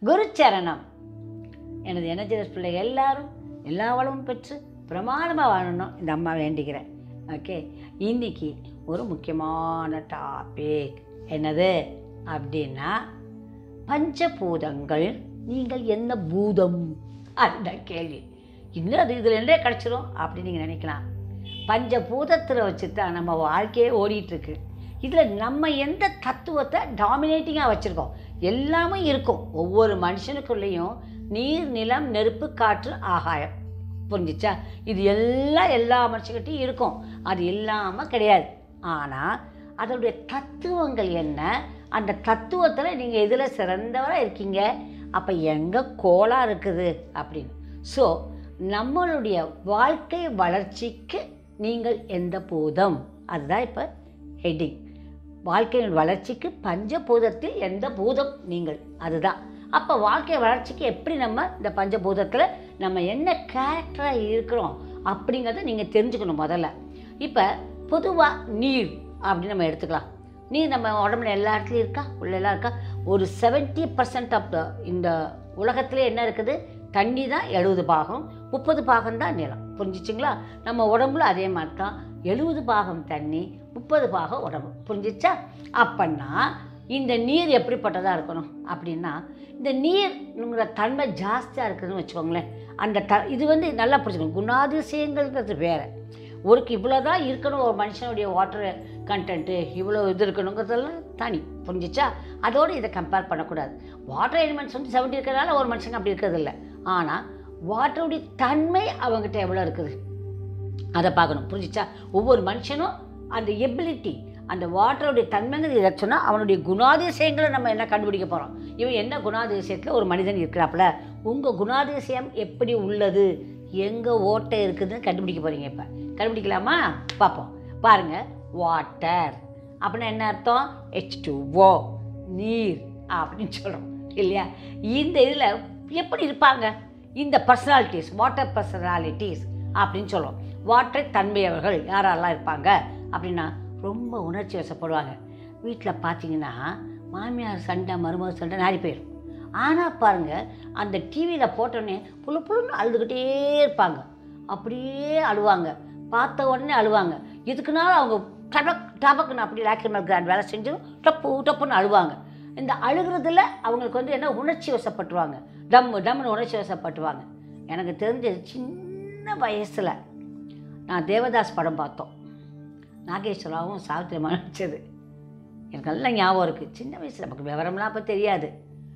குருச்சரணம் எனது எனர்ஜிஸ் பிள்ளை எல்லாரும் எல்லா வளமும் பெற்று பிரமாணமாக வாழணும் இந்த அம்மா வேண்டிக்கிறேன் ஓகே இன்னைக்கு ஒரு முக்கியமான டாபிக் என்னது அப்படின்னா பஞ்சபூதங்கள் நீங்கள் என்ன பூதம் அந்த கேள்வி இன்னும் அது இதில் என்ன கிடச்சிரும் அப்படின்னு நீங்கள் நினைக்கலாம் பஞ்சபூதத்தில் வச்சு தான் நம்ம வாழ்க்கையே ஓடிட்டுருக்கு இதில் நம்ம எந்த தத்துவத்தை டாமினேட்டிங்காக வச்சுருக்கோம் எல்லாமே இருக்கும் ஒவ்வொரு மனுஷனுக்குள்ளேயும் நீர் நிலம் நெருப்பு காற்று ஆகாயம் புரிஞ்சிச்சா இது எல்லாம் எல்லா மனுஷங்கிட்டையும் இருக்கும் அது இல்லாமல் கிடையாது ஆனால் அதோடைய தத்துவங்கள் என்ன அந்த தத்துவத்தில் நீங்கள் எதில் சிறந்தவராக இருக்கீங்க அப்போ எங்கே கோலா இருக்குது அப்படின்னு ஸோ நம்மளுடைய வாழ்க்கை வளர்ச்சிக்கு நீங்கள் எந்த பூதம் அதுதான் இப்போ ஹெட்டிங் வாழ்க்கையின் வளர்ச்சிக்கு பஞ்சபூதத்தில் எந்த பூதம் நீங்கள் அதுதான் அப்போ வாழ்க்கை வளர்ச்சிக்கு எப்படி நம்ம இந்த பஞ்சபூதத்தில் நம்ம என்ன கேரக்டராக இருக்கிறோம் அப்படிங்கிறத நீங்கள் தெரிஞ்சுக்கணும் முதல்ல இப்போ பொதுவாக நீர் அப்படின்னு நம்ம எடுத்துக்கலாம் நீர் நம்ம உடம்புல எல்லா இடத்துலையும் இருக்கா உள்ள எல்லாம் இருக்கா ஒரு செவன்ட்டி பர்சன்ட் ஆஃப் த இந்த உலகத்திலே என்ன இருக்குது தண்ணி தான் எழுபது பாகம் முப்பது பாகம் தான் நிலம் புரிஞ்சிச்சுங்களா நம்ம உடம்புல அதே மாதிரி தான் எழுபது பாகம் தண்ணி முப்பது பாகம் உடம்பு புரிஞ்சிச்சா அப்பன்னா இந்த நீர் எப்படிப்பட்டதாக இருக்கணும் அப்படின்னா இந்த நீர்ங்கிற தன்மை ஜாஸ்தியாக இருக்குதுன்னு வச்சுக்கோங்களேன் அந்த த இது வந்து நல்லா புரிஞ்சுக்கணும் குணாதிசயங்கள்ன்றது வேறு ஒருக்கு இவ்வளோ தான் இருக்கணும் ஒரு மனுஷனுடைய வாட்டர் கண்டென்ட்டு இவ்வளோ இது இருக்கணுங்கிறதெல்லாம் தனி புரிஞ்சிச்சா அதோடு இதை கம்பேர் பண்ணக்கூடாது வாட்டர் எலிமெண்ட்ஸ் வந்து செவன்ட்டி இருக்கிறதால ஒரு மனுஷங்க அப்படி இருக்கிறது இல்லை ஆனால் வாட்டருடைய தன்மை அவங்ககிட்ட எவ்வளோ இருக்குது அதை பார்க்கணும் புரிஞ்சிச்சா ஒவ்வொரு மனுஷனும் அந்த எபிலிட்டி அந்த வாட்டருடைய தன்மைங்கிறது இதை சொன்னால் அவனுடைய குணாதிசயங்களை நம்ம என்ன கண்டுபிடிக்க போகிறோம் இவன் என்ன குணாதிசயத்தில் ஒரு மனிதன் இருக்கிறாப்புல உங்கள் குணாதிசயம் எப்படி உள்ளது எங்கே ஓட்டை இருக்குதுன்னு கண்டுபிடிக்க போகிறீங்க இப்போ கண்டுபிடிக்கலாமா பார்ப்போம் பாருங்கள் வாட்டர் அப்படின்னா என்ன அர்த்தம் ஹெச் ஓ நீர் அப்படின்னு சொல்கிறோம் இல்லையா இந்த இதில் எப்படி இருப்பாங்க இந்த பர்சனாலிட்டிஸ் வாட்டர் பர்சனாலிட்டிஸ் அப்படின்னு சொல்லுவோம் வாட்டர் தன்மையவர்கள் யாரெல்லாம் இருப்பாங்க அப்படின்னா ரொம்ப உணர்ச்சி வசப்படுவாங்க வீட்டில் பார்த்தீங்கன்னா மாமியார் சண்டை மருமக சண்டை நாரி போயிடும் ஆனால் பாருங்கள் அந்த டிவியில் போட்டோன்னே புழு புழுன்னு அழுதுகிட்டே இருப்பாங்க அப்படியே அழுவாங்க பார்த்த உடனே அழுவாங்க இதுக்குனாலும் அவங்க டபக் டபக்குன்னு அப்படி லாக்ரிமல் கிராண்ட் வேலை செஞ்சிடும் டப்பு டப்புன்னு அழுவாங்க இந்த அழுகிறதுல அவங்களுக்கு வந்து என்ன உணர்ச்சி வசப்பட்டுருவாங்க டம்மு டம்முன்னு உணர்ச்சி வசப்பட்டுருவாங்க எனக்கு தெரிஞ்ச சின்ன வயசில் நான் தேவதாஸ் படம் பார்த்தோம் நாகேஸ்வராவும் சாவித்திரமா நடிச்சது எனக்கு நல்லா ஞாபகம் இருக்குது சின்ன வயசில் நமக்கு விவரம்லாம் அப்போ தெரியாது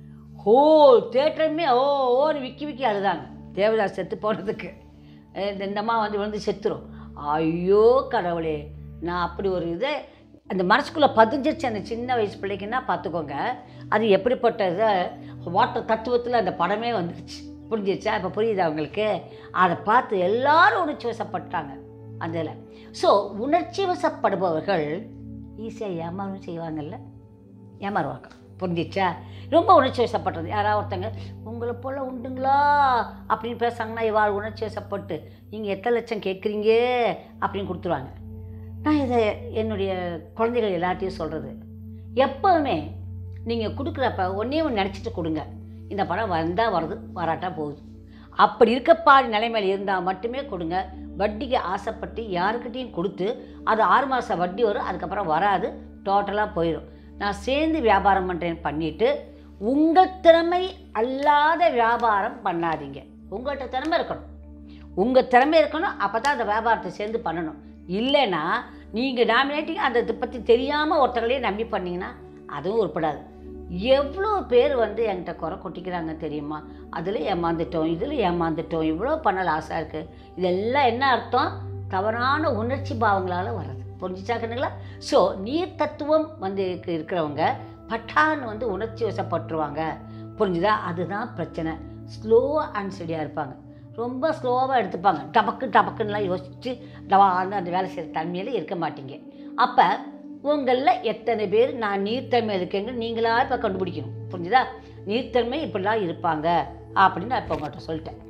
ஹோல் தேட்டருமே ஓ ஓன்னு விக்கி விக்கி அழுதாங்க தேவதாஸ் செத்து போனதுக்கு அஹ் இந்த இந்த அம்மா வந்து வந்து செத்துரும் ஐயோ கடவுளே நான் அப்படி ஒரு இதை அந்த மனசுக்குள்ளே பதிஞ்சிருச்சு அந்த சின்ன வயசு பிள்ளைக்குன்னா பார்த்துக்கோங்க அது எப்படிப்பட்ட இதை வாட்டர் தத்துவத்தில் அந்த படமே வந்துருச்சு புரிஞ்சிருச்சா இப்போ புரியுதா அவங்களுக்கு அதை பார்த்து எல்லாரும் உணர்ச்சி வசப்பட்டாங்க அந்த இதில் ஸோ உணர்ச்சி வசப்படுபவர்கள் ஈஸியாக ஏமாறும் செய்வாங்கல்ல ஏமாறுவாங்க புரிஞ்சிச்சா ரொம்ப உணர்ச்சி வசப்படுறது யாராவது ஒருத்தங்க உங்களை போல் உண்டுங்களா அப்படின்னு பேசுனாங்கன்னா இவ்வாறு உணர்ச்சி வசப்பட்டு நீங்கள் எத்தனை லட்சம் கேட்குறீங்க அப்படின்னு கொடுத்துருவாங்க நான் இதை என்னுடைய குழந்தைகள் எல்லாத்தையும் சொல்கிறது எப்போவுமே நீங்கள் கொடுக்குறப்ப ஒன்றே ஒன்று நினச்சிட்டு கொடுங்க இந்த படம் வந்தால் வருது வராட்டா போகுது அப்படி இருக்கப்பாடி நிலைமையில் இருந்தால் மட்டுமே கொடுங்க வட்டிக்கு ஆசைப்பட்டு யாருக்கிட்டேயும் கொடுத்து அது ஆறு மாதம் வட்டி வரும் அதுக்கப்புறம் வராது டோட்டலாக போயிடும் நான் சேர்ந்து வியாபாரம் பண்ணுறேன் பண்ணிவிட்டு உங்கள் திறமை அல்லாத வியாபாரம் பண்ணாதீங்க உங்கள்கிட்ட திறமை இருக்கணும் உங்கள் திறமை இருக்கணும் அப்போ தான் அந்த வியாபாரத்தை சேர்ந்து பண்ணணும் இல்லைன்னா நீங்கள் டாமினேட்டிங் அந்த இதை பற்றி தெரியாமல் ஒருத்தங்களையே நம்பி பண்ணீங்கன்னா அதுவும் உருப்படாது எவ்வளோ பேர் வந்து என்கிட்ட குறை கொட்டிக்கிறாங்க தெரியுமா அதில் ஏமாந்துட்டோம் இதில் ஏமாந்துட்டோம் இவ்வளோ பண்ணல ஆசை இருக்குது இதெல்லாம் என்ன அர்த்தம் தவறான உணர்ச்சி பாவங்களால் வர்றது புரிஞ்சுச்சாக்குங்களா ஸோ நீர் தத்துவம் வந்து இருக்கு- இருக்கிறவங்க பட்டான்னு வந்து உணர்ச்சி வசப்பட்டுருவாங்க புரிஞ்சுதா அதுதான் பிரச்சனை ஸ்லோ அண்ட் ஸ்டடியாக இருப்பாங்க ரொம்ப ஸ்லோவாக எடுத்துப்பாங்க டபக்கு டபக்குன்னுலாம் யோசிச்சு டவான்னு அந்த வேலை செய்கிற தன்மையில் இருக்க மாட்டீங்க அப்போ உங்களில் எத்தனை பேர் நான் நீர்த்தன்மை இருக்கேங்க நீங்களா இப்போ கண்டுபிடிக்கணும் புரிஞ்சுதா நீர்த்தன்மை இப்படிலாம் இருப்பாங்க அப்படின்னு நான் இப்போ உங்கள்கிட்ட சொல்லிட்டேன்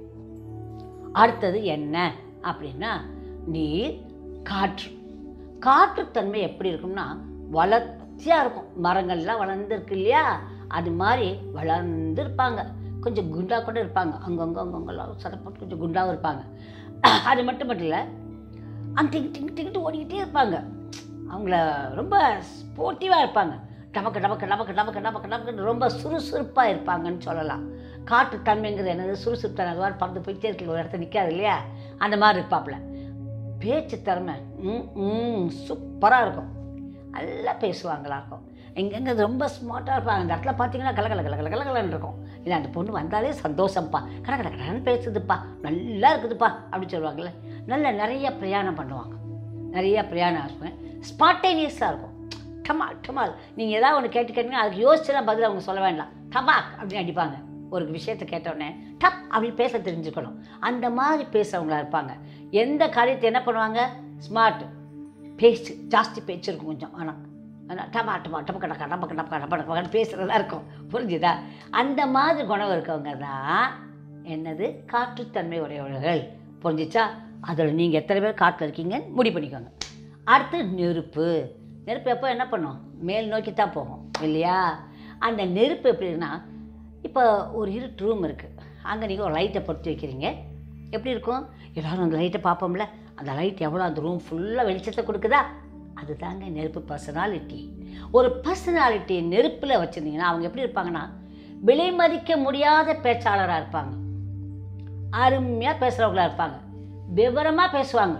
அடுத்தது என்ன அப்படின்னா நீர் காற்று காற்றுத்தன்மை எப்படி இருக்கும்னா வளர்ச்சியாக இருக்கும் மரங்கள்லாம் வளர்ந்துருக்கு இல்லையா அது மாதிரி வளர்ந்து இருப்பாங்க கொஞ்சம் குண்டா கூட இருப்பாங்க அங்கங்கே அங்கங்கெல்லாம் சதப்பட்டு கொஞ்சம் குண்டாகவும் இருப்பாங்க அது மட்டும் மட்டும் இல்லை அங்க டிங்கு டிங்கு டிங்கிட்டு ஓடிக்கிட்டே இருப்பாங்க அவங்கள ரொம்ப ஸ்போர்ட்டிவாக இருப்பாங்க டமக்கு டமக்கு டமக்கு டமக்கு டமக்கு டமக்கு ரொம்ப சுறுசுறுப்பாக இருப்பாங்கன்னு சொல்லலாம் காட்டு தன்மைங்கிறது என்னது சுறுசுறுப்பு அது மாதிரி பறந்து போயிட்டே இருக்கு ஒரு இடத்துல நிற்காது இல்லையா அந்த மாதிரி இருப்பாப்புல பேச்சு திறமை ம் ம் சூப்பராக இருக்கும் நல்லா பேசுவாங்களா இருக்கும் எங்கெங்க ரொம்ப ஸ்மார்ட்டாக இருப்பாங்க அந்த இடத்துல பார்த்தீங்கன்னா கல கல கல கல கல கலன்னு இருக்கும் இல்லை அந்த பொண்ணு வந்தாலே சந்தோஷம்ப்பா கட கட கடன்னு பேசுதுப்பா நல்லா இருக்குதுப்பா அப்படின்னு சொல்லுவாங்கல்ல நல்ல நிறைய பிரயாணம் பண்ணுவாங்க நிறைய பிரயாணம் ஆகுவேன் ஸ்பான்டேனியஸாக இருக்கும் டமால் டமால் நீங்கள் ஏதாவது ஒன்று கேட்டு கேட்டீங்கன்னா அதுக்கு யோசிச்சுலாம் பதில் அவங்க சொல்ல வேண்டாம் டமாக் அப்படின்னு அடிப்பாங்க ஒரு விஷயத்தை கேட்டவுடனே டப் அப்படி பேச தெரிஞ்சுக்கணும் அந்த மாதிரி பேசுறவங்களா இருப்பாங்க எந்த காரியத்தை என்ன பண்ணுவாங்க ஸ்மார்ட் பேச்சு ஜாஸ்தி பேச்சு இருக்கும் கொஞ்சம் ஆனால் ஆனால் டமா டமா டப்பக்க டக்கா டப்பக்க டப்பக்க டப்பக்க டப்பக்கன்னு பேசுகிறதா இருக்கும் புரிஞ்சுதா அந்த மாதிரி குணம் இருக்கவங்க தான் என்னது காற்றுத்தன்மை உடையவர்கள் புரிஞ்சிச்சா அதில் நீங்கள் எத்தனை பேர் காட்டில் இருக்கீங்கன்னு முடிவு பண்ணிக்கோங்க அடுத்து நெருப்பு நெருப்பு எப்போ என்ன பண்ணும் மேல் நோக்கி தான் போகும் இல்லையா அந்த நெருப்பு எப்படின்னா இப்போ ஒரு இருட்டு ரூம் இருக்குது அங்கே நீங்கள் ஒரு லைட்டை பொருத்தி வைக்கிறீங்க எப்படி இருக்கும் எல்லோரும் அந்த லைட்டை பார்ப்போம்ல அந்த லைட் எவ்வளோ அந்த ரூம் ஃபுல்லாக வெளிச்சத்தை கொடுக்குதா அதுதாங்க நெருப்பு பர்சனாலிட்டி ஒரு பர்சனாலிட்டி நெருப்பில் வச்சுருந்தீங்கன்னா அவங்க எப்படி இருப்பாங்கன்னா விலை மதிக்க முடியாத பேச்சாளராக இருப்பாங்க அருமையாக பேசுகிறவங்களா இருப்பாங்க விவரமாக பேசுவாங்க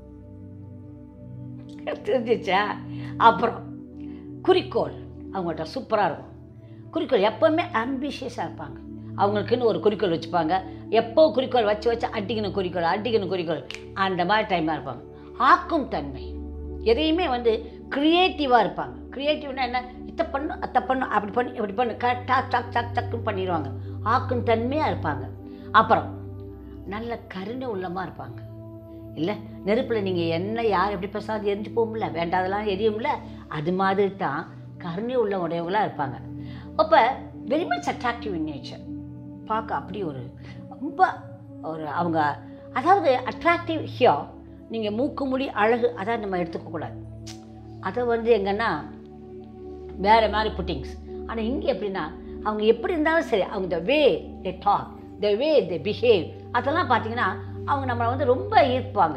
தெரிஞ்சிச்சா அப்புறம் குறிக்கோள் அவங்கள்ட்ட சூப்பராக இருக்கும் குறிக்கோள் எப்போவுமே அம்பிஷியஸாக இருப்பாங்க அவங்களுக்குன்னு ஒரு குறிக்கோள் வச்சுப்பாங்க எப்போ குறிக்கோள் வச்சு வச்சு அடிக்கணும் குறிக்கோள் அடிக்கணும் குறிக்கோள் அந்த மாதிரி டைமாக இருப்பாங்க ஆக்கும் தன்மை எதையுமே வந்து க்ரியேட்டிவாக இருப்பாங்க க்ரியேட்டிவ்னா என்ன இத்தை பண்ணு அத்தை பண்ணு அப்படி பண்ணு இப்படி பண்ணு கரெக்டாக டக் டக் டக்குன்னு பண்ணிடுவாங்க ஆக்கும் தன்மையாக இருப்பாங்க அப்புறம் நல்ல கருணை உள்ளமாக இருப்பாங்க இல்லை நெருப்பில் நீங்கள் என்ன யார் எப்படி பேசாது எரிஞ்சு போகும்ல வேண்டாதெல்லாம் எரியும்ல அது மாதிரி தான் கருணை உள்ள உடையவங்களாக இருப்பாங்க அப்போ very much attractive in nature பார்க்க அப்படி ஒரு ரொம்ப ஒரு அவங்க அதாவது அட்ராக்டிவ் ஹியோ நீங்கள் மூக்கு முடி அழகு அதான் நம்ம எடுத்துக்கக்கூடாது அதை வந்து எங்கன்னா வேறு மாதிரி புட்டிங்ஸ் ஆனால் இங்கே எப்படின்னா அவங்க எப்படி இருந்தாலும் சரி அவங்க த வே they talk the way they behave அதெல்லாம் பார்த்தீங்கன்னா அவங்க நம்மளை வந்து ரொம்ப ஈர்ப்பாங்க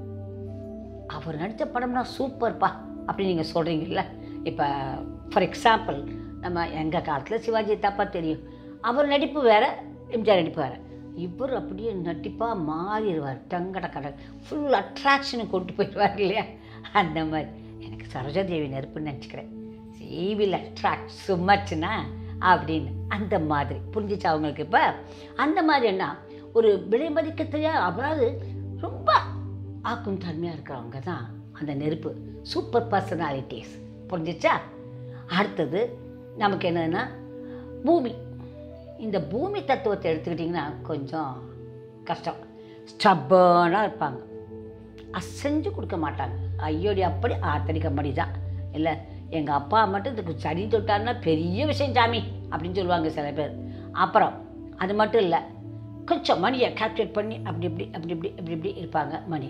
அவர் நடித்த படம்னா சூப்பர்ப்பா அப்படி நீங்கள் சொல்கிறீங்கல்ல இப்போ ஃபார் எக்ஸாம்பிள் நம்ம எங்கள் காலத்தில் சிவாஜி தப்பா தெரியும் அவர் நடிப்பு வேறு எம்ஜிஆர் நடிப்பு வேறு இவர் அப்படியே நடிப்பாக மாறிடுவார் டங்கட கடை ஃபுல் அட்ராக்ஷனை கொண்டு போயிடுவார் இல்லையா அந்த மாதிரி எனக்கு சரோஜாதேவி நெருப்புன்னு நினச்சிக்கிறேன் சி வில் அட்ராக்ட் சுமச்சுனா அப்படின்னு அந்த மாதிரி புரிஞ்சிச்சு அவங்களுக்கு இப்போ அந்த மாதிரி என்ன ஒரு விலை மதிக்க தெரியாத அதாவது ரொம்ப ஆக்கும் தன்மையாக இருக்கிறவங்க தான் அந்த நெருப்பு சூப்பர் பர்சனாலிட்டிஸ் புரிஞ்சிச்சா அடுத்தது நமக்கு என்னதுன்னா பூமி இந்த பூமி தத்துவத்தை எடுத்துக்கிட்டிங்கன்னா கொஞ்சம் கஷ்டம் ஸ்டப்பனாக இருப்பாங்க அசைஞ்சு கொடுக்க மாட்டாங்க ஐயோடி அப்படி ஆத்தடிக்க மடி தான் இல்லை எங்கள் அப்பா மட்டும் இதுக்கு சரி தொட்டாருன்னா பெரிய விஷயம் சாமி அப்படின்னு சொல்லுவாங்க சில பேர் அப்புறம் அது மட்டும் இல்லை கொஞ்சம் மணியை கால்குலேட் பண்ணி அப்படி இப்படி அப்படி இப்படி இப்படி இப்படி இருப்பாங்க மணி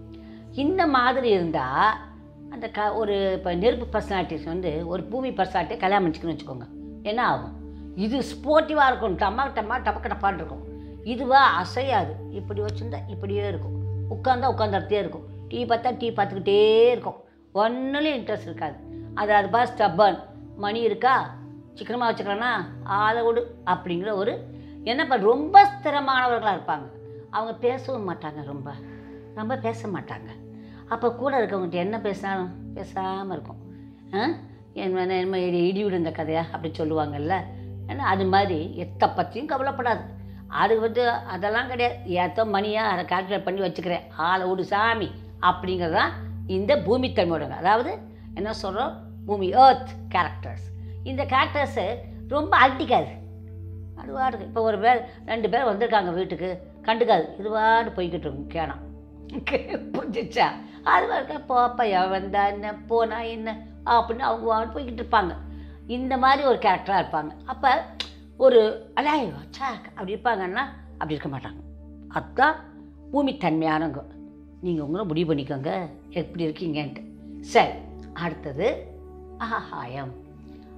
இந்த மாதிரி இருந்தால் அந்த க ஒரு இப்போ நெருப்பு பர்சனாலிட்டிஸ் வந்து ஒரு பூமி பர்சனாலிட்டியை கல்யாணம் பண்ணிச்சுக்கணும்னு வச்சுக்கோங்க என்ன ஆகும் இது ஸ்போர்ட்டிவாக இருக்கும் டம்மா டம்மா டப்பக்க டப்பான்னு இருக்கும் இதுவா அசையாது இப்படி வச்சுருந்தா இப்படியே இருக்கும் உட்காந்தா உட்காந்துட்டே இருக்கும் டீ பார்த்தா டீ பார்த்துக்கிட்டே இருக்கும் ஒன்றுலையும் இன்ட்ரெஸ்ட் இருக்காது அது அது பா ஸ்டப்பன் மணி இருக்கா சிக்கனமாக வச்சுக்கிறேன்னா ஆளை விடு அப்படிங்கிற ஒரு என்னப்பா ரொம்ப ஸ்திரமானவர்களாக இருப்பாங்க அவங்க பேசவும் மாட்டாங்க ரொம்ப ரொம்ப பேச மாட்டாங்க அப்போ கூட இருக்கவங்ககிட்ட என்ன பேசினாலும் பேசாமல் இருக்கும் ஆ என்ன என்ன இடி இடி விழுந்த கதையா அப்படி சொல்லுவாங்கல்ல ஏன்னா அது மாதிரி எத்தை பற்றியும் கவலைப்படாது அது வந்து அதெல்லாம் கிடையாது ஏத்தோ மணியாக அதை கால்குலேட் பண்ணி வச்சுக்கிறேன் ஆளை விடு சாமி அப்படிங்கிறது தான் இந்த பூமி தன்மையோடங்க அதாவது என்ன சொல்கிறோம் பூமி ஏர்த் கேரக்டர்ஸ் இந்த கேரக்டர்ஸு ரொம்ப அழட்டிக்காது அது வாடுது இப்போ ஒரு பேர் ரெண்டு பேர் வந்திருக்காங்க வீட்டுக்கு கண்டுக்காது இது வாடு போய்கிட்டு இருக்கும் கேனம் புரிஞ்சிச்சா அது வரைக்கும் போப்பா எவன் வந்தா என்ன போனா என்ன அப்படின்னு அவங்க வாடு போய்கிட்டு இருப்பாங்க இந்த மாதிரி ஒரு கேரக்டராக இருப்பாங்க அப்போ ஒரு அலாய் சாக் அப்படி இருப்பாங்கன்னா அப்படி இருக்க மாட்டாங்க அதுதான் பூமி தன்மையானவங்க நீங்கள் உங்களும் முடிவு பண்ணிக்கோங்க எப்படி இருக்கீங்கன்ட்டு சரி அடுத்தது ஆகாயம்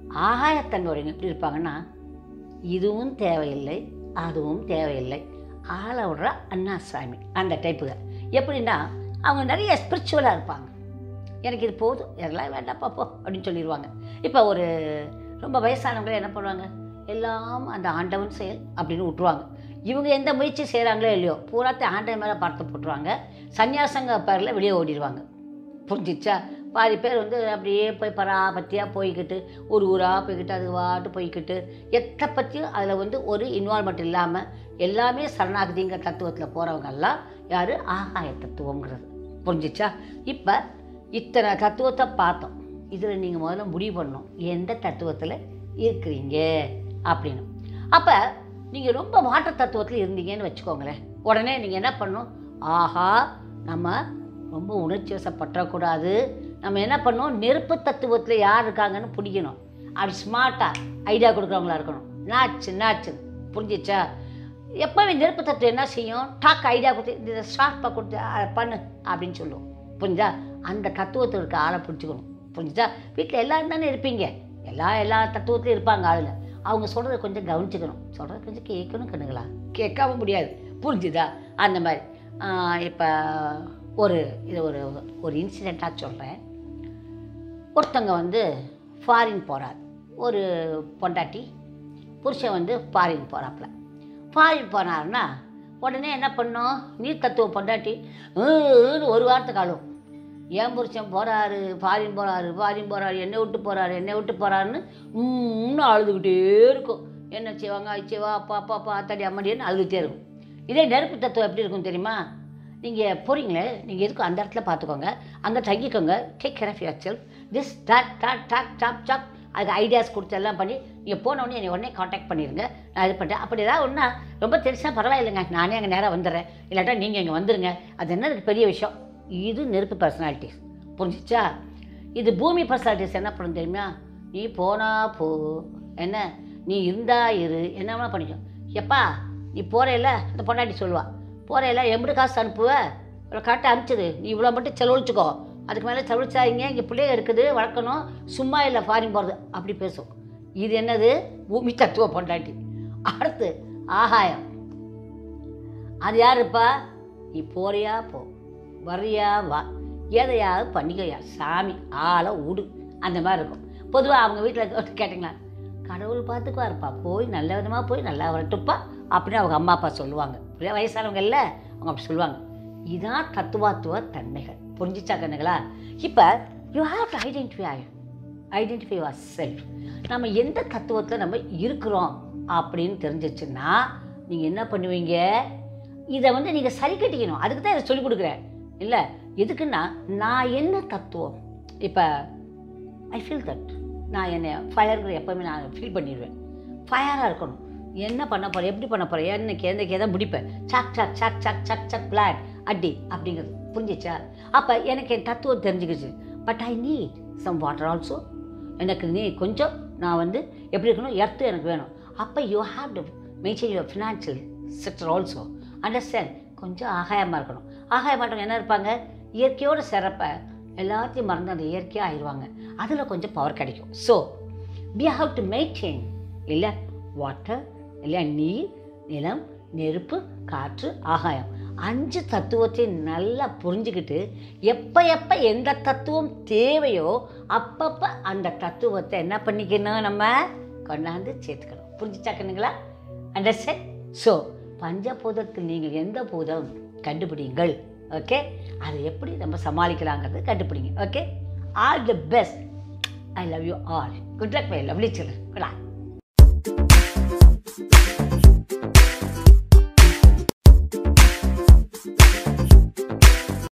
ஆகாயத்தன்மையுடையவங்க எப்படி இருப்பாங்கன்னா இதுவும் தேவையில்லை அதுவும் தேவையில்லை ஆள விடுற அண்ணாசாமி அந்த டைப்புங்க எப்படின்னா அவங்க நிறைய ஸ்பிரிச்சுவலாக இருப்பாங்க எனக்கு இது போதும் இதெல்லாம் வேண்டாம் பாப்போ அப்படின்னு சொல்லிடுவாங்க இப்போ ஒரு ரொம்ப வயசானவங்களே என்ன பண்ணுவாங்க எல்லாம் அந்த ஆண்டவன் செயல் அப்படின்னு விட்டுருவாங்க இவங்க எந்த முயற்சி செய்கிறாங்களோ இல்லையோ பூராத்தையும் ஆண்டவன் மேலே பார்த்து போட்டுருவாங்க சன்னியாசங்க பேரில் வெளியே ஓடிடுவாங்க புரிஞ்சிச்சா பாதி பேர் வந்து அப்படியே போய் பராபத்தியாக போய்கிட்டு ஒரு ஊராக போய்கிட்டு அது வாட்டு போய்கிட்டு எத்தை பற்றியும் அதில் வந்து ஒரு இன்வால்மெண்ட் இல்லாமல் எல்லாமே சரணாகதிங்கிற தத்துவத்தில் போகிறவங்கெல்லாம் யார் ஆகாய தத்துவங்கிறது புரிஞ்சிச்சா இப்போ இத்தனை தத்துவத்தை பார்த்தோம் இதில் நீங்கள் முதல்ல முடிவு பண்ணணும் எந்த தத்துவத்தில் இருக்கிறீங்க அப்படின்னு அப்போ நீங்கள் ரொம்ப வாட்டர் தத்துவத்தில் இருந்தீங்கன்னு வச்சுக்கோங்களேன் உடனே நீங்கள் என்ன பண்ணணும் ஆஹா நம்ம ரொம்ப உணர்ச்சி வசப்பற்றக்கூடாது நம்ம என்ன பண்ணணும் நெருப்பு தத்துவத்தில் யார் இருக்காங்கன்னு பிடிக்கணும் அப்படி ஸ்மார்ட்டாக ஐடியா கொடுக்குறவங்களா இருக்கணும் நாச்சு நாச்சு புரிஞ்சிச்சா எப்போவே நெருப்பு தத்துவம் என்ன செய்யும் டாக் ஐடியா கொடுத்து இந்த ஷார்ப்பாக கொடுத்து அதை பண்ணு அப்படின்னு சொல்லுவோம் புரிஞ்சா அந்த தத்துவத்தில் இருக்க ஆளை பிடிச்சிக்கணும் புரிஞ்சுதா வீட்டில் எல்லாரும் தானே இருப்பீங்க எல்லா எல்லா தத்துவத்திலையும் இருப்பாங்க ஆளுங்க அவங்க சொல்கிறத கொஞ்சம் கவனிச்சுக்கணும் சொல்கிறத கொஞ்சம் கேட்கணும் கண்ணுங்களா கேட்காம முடியாது புரிஞ்சுதா அந்த மாதிரி இப்போ ஒரு இது ஒரு ஒரு இன்சிடெண்ட்டாக சொல்கிறேன் ஒருத்தங்க வந்து ஃபாரின் போகிறார் ஒரு பொண்டாட்டி புருஷன் வந்து ஃபாரின் போகிறாப்புல ஃபாரின் போனாருன்னா உடனே என்ன பண்ணோம் நீர் தத்துவ பொண்டாட்டி "ம்னு ஒரு வாரத்துக்கு அழுவும் ஏன் புருஷன் போகிறாரு ஃபாரின் போகிறாரு ஃபாரின் போகிறாரு என்னை விட்டு போகிறாரு என்னை விட்டு போகிறாருன்னு இன்னும் அழுதுகிட்டே இருக்கும் என்ன செய்வாங்க அச்சிவா அப்பா அப்பா அப்பா அத்தாடி அம்மாடின்னு அழுதுகிட்டே இருக்கும் இதே நெருப்பு தத்துவம் எப்படி இருக்கும் தெரியுமா நீங்கள் போகிறீங்களே நீங்கள் எதுக்கும் அந்த இடத்துல பார்த்துக்கோங்க அங்கே தங்கிக்கோங்க take care of yourself this talk talk talk top top அதுக்கு ஐடியாஸ் கொடுத்து எல்லாம் பண்ணி நீங்கள் போன உடனே என்னை உடனே காண்டாக்ட் பண்ணிடுங்க நான் இது பண்ணுறேன் அப்படி ஏதாவது ஒன்றா ரொம்ப தெரிஞ்சா பரவாயில்லைங்க நானே அங்கே நேராக வந்துடுறேன் இல்லாட்டா நீங்கள் இங்கே வந்துருங்க அது என்ன எனக்கு பெரிய விஷயம் இது நெருப்பு பர்சனாலிட்டிஸ் புரிஞ்சிச்சா இது பூமி பர்சனாலிட்டிஸ் என்ன பண்ணும் தெரியுமா நீ போனா போ என்ன நீ இருந்தா இரு என்ன வேணா பண்ணிக்கோ எப்பா நீ போறையில அந்த பொண்டாட்டி சொல்லுவா போறையில எம்பிட்டு காசு அனுப்புவ இவ்வளோ கரெக்டாக அனுப்பிச்சது நீ இவ்வளோ மட்டும் செலவழிச்சுக்கோ அதுக்கு மேலே செலவழிச்சாதீங்க இங்கே பிள்ளைங்க இருக்குது வளர்க்கணும் சும்மா இல்லை ஃபாரின் போகிறது அப்படி பேசும் இது என்னது பூமி தத்துவ பொண்டாட்டி அடுத்து ஆகாயம் அது யாருப்பா நீ போறியா போ வரியா வா எதையாவது பண்ணிக்கையா சாமி ஆளை விடு அந்த மாதிரி இருக்கும் பொதுவாக அவங்க வீட்டில் கேட்டிங்களா கடவுள் பார்த்துக்குவாருப்பா போய் நல்ல விதமாக போய் நல்லா வரட்டுப்பா அப்படின்னு அவங்க அம்மா அப்பா சொல்லுவாங்க புரிய வயசானவங்க இல்லை அவங்க அப்படி சொல்லுவாங்க இதான் தத்துவாத்துவ தன்மைகள் புரிஞ்சிச்சா கண்ணுங்களா இப்போ you have to identify identify yourself நம்ம எந்த தத்துவத்தில் நம்ம இருக்கிறோம் அப்படின்னு தெரிஞ்சிச்சுன்னா நீங்கள் என்ன பண்ணுவீங்க இதை வந்து நீங்கள் சரி கட்டிக்கணும் அதுக்கு தான் இதை சொல்லிக் கொடுக்குறேன் இல்லை எதுக்குன்னா நான் என்ன தத்துவம் இப்போ ஐ ஃபீல் தட் நான் என்னை ஃபயருங்கிற எப்போவுமே நான் ஃபீல் பண்ணிடுவேன் ஃபயராக இருக்கணும் என்ன பண்ண போகிறேன் எப்படி பண்ண போகிறேன் என்னைக்கு என்னைக்கு எதை முடிப்பேன் சாக் சாக் சாக் சாக் சாக் சாக் பிளாட் அடி அப்படிங்கிறது புரிஞ்சிச்சா அப்போ எனக்கு என் தத்துவம் தெரிஞ்சுக்கிச்சு but I need some water also எனக்கு நீ கொஞ்சம் நான் வந்து எப்படி இருக்கணும் எர்த்து எனக்கு வேணும் அப்போ you have to maintain your financial sector also understand கொஞ்சம் ஆகாயமாக இருக்கணும் ஆகாயமாட்டவங்க என்ன இருப்பாங்க இயற்கையோட சிறப்ப எல்லாத்தையும் மறந்து அந்த இயற்கையாக ஆயிடுவாங்க அதில் கொஞ்சம் பவர் கிடைக்கும் so we have to maintain இல்லை வாட்டர் இல்லை நீர் நிலம் நெருப்பு காற்று ஆகாயம் அஞ்சு தத்துவத்தை நல்லா புரிஞ்சுக்கிட்டு எப்போ எப்போ எந்த தத்துவம் தேவையோ அப்பப்போ அந்த தத்துவத்தை என்ன பண்ணிக்கணும் நம்ம கொண்டாந்து சேர்த்துக்கணும் புரிஞ்சுச்சா கண்ணுங்களா அண்டர்ஸ்டாண்ட் ஸோ பஞ்சபூதத்தில் நீங்கள் எந்த பூதம் கண்டுபிடிங்கள் ஓகே அதை எப்படி நம்ம சமாளிக்கலாங்கிறது கண்டுபிடிங்க okay all the best I love you all good luck my lovely children good